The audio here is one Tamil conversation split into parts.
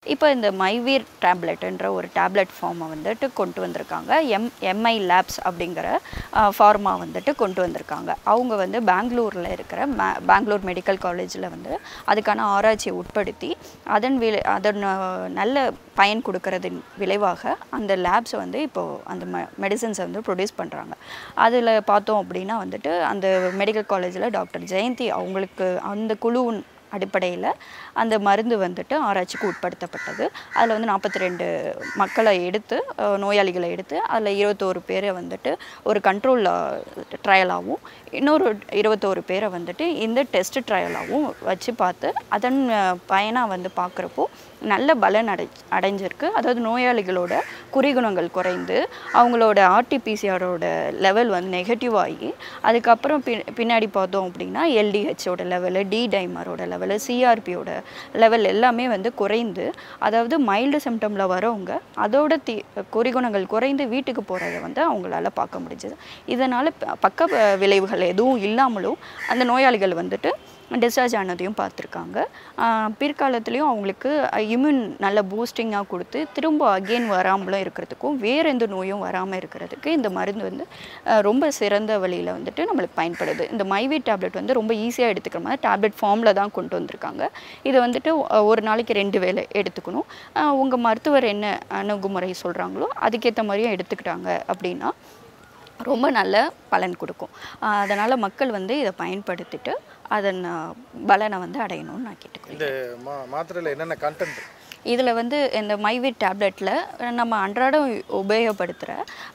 இப்போ இந்த மைவீர் டேப்லெட்டுன்ற ஒரு டேப்லெட் ஃபார்மை வந்துட்டு கொண்டு வந்திருக்காங்க எம் எம்ஐ லேப்ஸ் அப்படிங்கிற ஃபார்மா வந்துட்டு கொண்டு வந்திருக்காங்க அவங்க வந்து பெங்களூரில் இருக்கிற மே- பெங்களூர் மெடிக்கல் காலேஜில் வந்து அதுக்கான ஆராய்ச்சியை உட்படுத்தி அதன் விளை அதன் அஹ், நல்ல பயன் கொடுக்கறதின் விளைவாக அந்த லேப்ஸை வந்து இப்போது அந்த மெ மெடிசன்ஸை வந்து ப்ரொடியூஸ் பண்ணுறாங்க அதில் பார்த்தோம் அப்படின்னா வந்துட்டு அந்த மெடிக்கல் காலேஜில் டாக்டர் ஜெயந்தி அவங்களுக்கு அந்த குழுவின் அடிப்படையில் அந்த மருந்து வந்துட்டு ஆராய்ச்சிக்கு உட்படுத்தப்பட்டது அதில் வந்து நாற்பத்தி ரெண்டு மக்களை எடுத்து அஹ், நோயாளிகளை எடுத்து அதில் இருபத்தோரு பேரை வந்துட்டு ஒரு கண்ட்ரோல் ட்ரையலாகவும் இன்னொரு இருபத்தோரு பேரை வந்துட்டு இந்த டெஸ்ட் ட்ரையலாகவும் வச்சு பார்த்து அதன் பயனாக வந்து பார்க்குறப்போ நல்ல பலன் அடை அடைஞ்சிருக்கு அதாவது நோயாளிகளோட குறிகுணங்கள் குறைந்து அவங்களோட ஆர்டிபிசிஆரோட லெவல் வந்து நெகட்டிவ் ஆகி அதுக்கப்புறம் பி பின்னாடி பார்த்தோம் அப்படின்னா எல்டிஹெச்சோட லெவலு டி டைமரோட லெவலு சிஆர்பியோட லெவல் எல்லாமே வந்து குறைந்து அதாவது மைல்டு சிம்டமில் வரவங்க அதோட தி குறிகுணங்கள் குறைந்து வீட்டுக்கு போகிறத வந்து அவங்களால பார்க்க முடிஞ்சது இதனால் பக்க வ- விளைவுகள் எதுவும் இல்லாமலும் அந்த நோயாளிகள் வந்துட்டு டிஸ்சார்ஜ் ஆனதையும் பார்த்துருக்காங்க ஆஹ் பிற்காலத்துலேயும் அவங்களுக்கு இம்யூன் நல்ல பூஸ்டிங்காக கொடுத்து திரும்ப அகெயின் வராமலும் இருக்கிறதுக்கும் வேறு எந்த நோயும் வராமல் இருக்கிறதுக்கு இந்த மருந்து வந்து ஆஹ் ரொம்ப சிறந்த வழியில் வந்துட்டு நம்மளுக்கு பயன்படுது இந்த மைவி டேப்லெட் வந்து ரொம்ப ஈஸியாக எடுத்துக்கிற மாதிரி டேப்லெட் ஃபார்மில் தான் கொண்டு வந்திருக்காங்க இதை வந்துட்டு ஆஹ் ஒரு நாளைக்கு ரெண்டு வேளை எடுத்துக்கணும் உங்கள் மருத்துவர் என்ன அணுகுமுறை சொல்கிறாங்களோ அதுக்கேற்ற மாதிரியும் எடுத்துக்கிட்டாங்க அப்படின்னா ரொம்ப நல்ல பலன் கொடுக்கும் அதனால் மக்கள் வந்து இதை பயன்படுத்திட்டு அதன் ஆஹ், பலனை வந்து அடையணும்னு நான் கேட்டுக்கிறேன் இந்த மா மாத்திரையில் என்னென்ன கண்டென்ட் இதில் வந்து இந்த மைவீட் டேப்லெட்டில் நம்ம அன்றாடம் உபயோகப்படுத்துகிற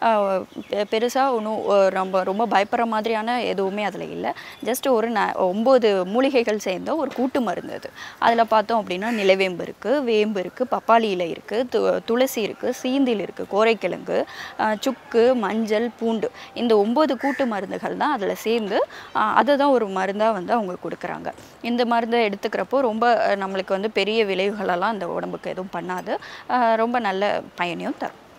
பெருசாக ஒன்றும் ரொம்ப ரொம்ப பயப்படுற மாதிரியான எதுவுமே அதில் இல்லை ஜஸ்ட் ஒரு ந ஒம்பது மூலிகைகள் சேர்ந்த ஒரு கூட்டு மருந்து அது அதில் பார்த்தோம் அப்படின்னா நிலவேம்பு இருக்குது வேம்பு இருக்குது பப்பாளி இலை இருக்குது து துளசி இருக்குது சீந்தில் இருக்குது கோரைக்கிழங்கு அஹ், சுக்கு மஞ்சள் பூண்டு இந்த ஒம்பது கூட்டு மருந்துகள் தான் அதில் சேர்ந்து அஹ், அதை தான் ஒரு மருந்தாக வந்து அவங்க கொடுக்குறாங்க இந்த மருந்தை எடுத்துக்கிறப்போ ரொம்ப அஹ், நம்மளுக்கு வந்து பெரிய விளைவுகளெல்லாம் அந்த உடம்புக்கு எதுவும் பண்ணாது அஹ், ரொம்ப நல்ல பயனையும் தரும்